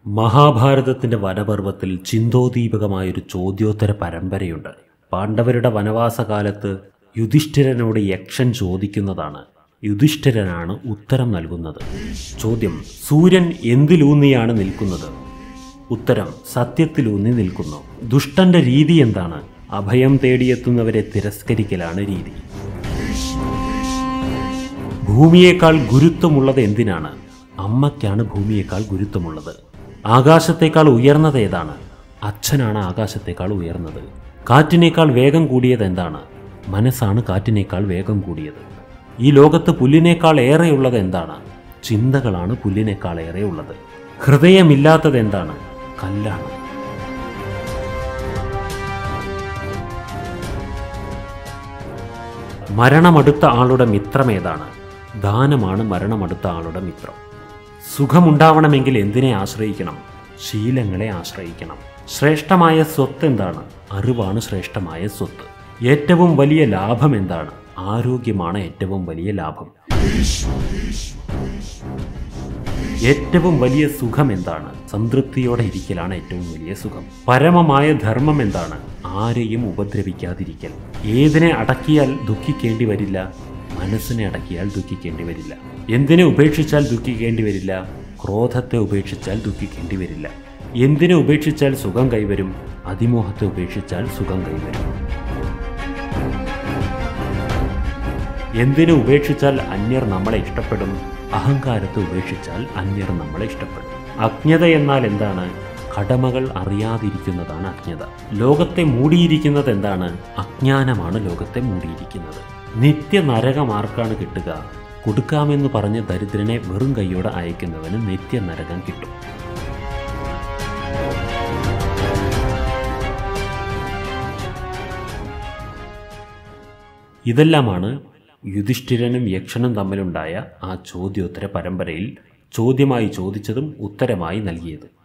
മഹാഭാരതത്തിന്റെ വനപർവ്വത്തിൽ ചിന്തോദീപകമായൊരു ചോദ്യോത്തര പരമ്പരയുണ്ട് പാണ്ഡവരുടെ വനവാസകാലത്ത് യുധിഷ്ഠിരനോട് യക്ഷൻ ചോദിക്കുന്നതാണ് യുധിഷ്ഠിരനാണ് ഉത്തരം നൽകുന്നത് ചോദ്യം സൂര്യൻ എന്തിലൂന്നിയാണ് നിൽക്കുന്നത് ഉത്തരം സത്യത്തിലൂന്നി നിൽക്കുന്നു ദുഷ്ടന്റെ രീതി എന്താണ് അഭയം തേടിയെത്തുന്നവരെ തിരസ്കരിക്കലാണ് രീതി ഭൂമിയേക്കാൾ ഗുരുത്വമുള്ളത് എന്തിനാണ് അമ്മയ്ക്കാണ് ഭൂമിയേക്കാൾ ഗുരുത്വമുള്ളത് ആകാശത്തേക്കാൾ ഉയർന്നത് ഏതാണ് അച്ഛനാണ് ആകാശത്തേക്കാൾ ഉയർന്നത് കാറ്റിനേക്കാൾ വേഗം കൂടിയത് എന്താണ് മനസ്സാണ് കാറ്റിനേക്കാൾ വേഗം കൂടിയത് ഈ ലോകത്ത് പുല്ലിനേക്കാൾ ഏറെയുള്ളത് എന്താണ് ചിന്തകളാണ് പുല്ലിനേക്കാൾ ഏറെയുള്ളത് ഹൃദയമില്ലാത്തത് എന്താണ് കല്ലാണ് മരണമടുത്ത ആളുടെ മിത്രം ഏതാണ് ദാനമാണ് മരണമടുത്ത ആളുടെ മിത്രം സുഖമുണ്ടാവണമെങ്കിൽ എന്തിനെ ആശ്രയിക്കണം ശീലങ്ങളെ ആശ്രയിക്കണം ശ്രേഷ്ഠമായ സ്വത്ത് എന്താണ് അറിവാണ് ശ്രേഷ്ഠമായ സ്വത്ത് ഏറ്റവും വലിയ ലാഭം എന്താണ് ആരോഗ്യമാണ് ഏറ്റവും വലിയ ലാഭം ഏറ്റവും വലിയ സുഖം എന്താണ് സംതൃപ്തിയോടെ ഇരിക്കലാണ് ഏറ്റവും വലിയ സുഖം പരമമായ ധർമ്മം എന്താണ് ആരെയും ഉപദ്രവിക്കാതിരിക്കൽ ഏതിനെ അടക്കിയാൽ ദുഃഖിക്കേണ്ടി വരില്ല മനസ്സിനെ അടക്കിയാൽ ദുഃഖിക്കേണ്ടി വരില്ല എന്തിനെ ഉപേക്ഷിച്ചാൽ ദുഃഖിക്കേണ്ടി വരില്ല ക്രോധത്തെ ഉപേക്ഷിച്ചാൽ ദുഃഖിക്കേണ്ടി വരില്ല എന്തിനെ ഉപേക്ഷിച്ചാൽ സുഖം കൈവരും അതിമോഹത്തെ ഉപേക്ഷിച്ചാൽ സുഖം കൈവരും എന്തിനെ ഉപേക്ഷിച്ചാൽ അന്യർ നമ്മളെ ഇഷ്ടപ്പെടും അഹങ്കാരത്തെ ഉപേക്ഷിച്ചാൽ അന്യർ നമ്മളെ ഇഷ്ടപ്പെടും അജ്ഞത എന്നാൽ എന്താണ് കടമകൾ അറിയാതിരിക്കുന്നതാണ് അജ്ഞത ലോകത്തെ മൂടിയിരിക്കുന്നത് എന്താണ് അജ്ഞാനമാണ് ലോകത്തെ മൂടിയിരിക്കുന്നത് നിത്യ നരകം ആർക്കാണ് കിട്ടുക കൊടുക്കാമെന്ന് പറഞ്ഞ് ദരിദ്രനെ വെറും കൈയോടെ അയക്കുന്നവന് നിത്യ നരകം കിട്ടും ഇതെല്ലാമാണ് യുധിഷ്ഠിരനും യക്ഷനും തമ്മിലുണ്ടായ ആ ചോദ്യോത്തര പരമ്പരയിൽ ചോദ്യമായി ചോദിച്ചതും ഉത്തരമായി നൽകിയത്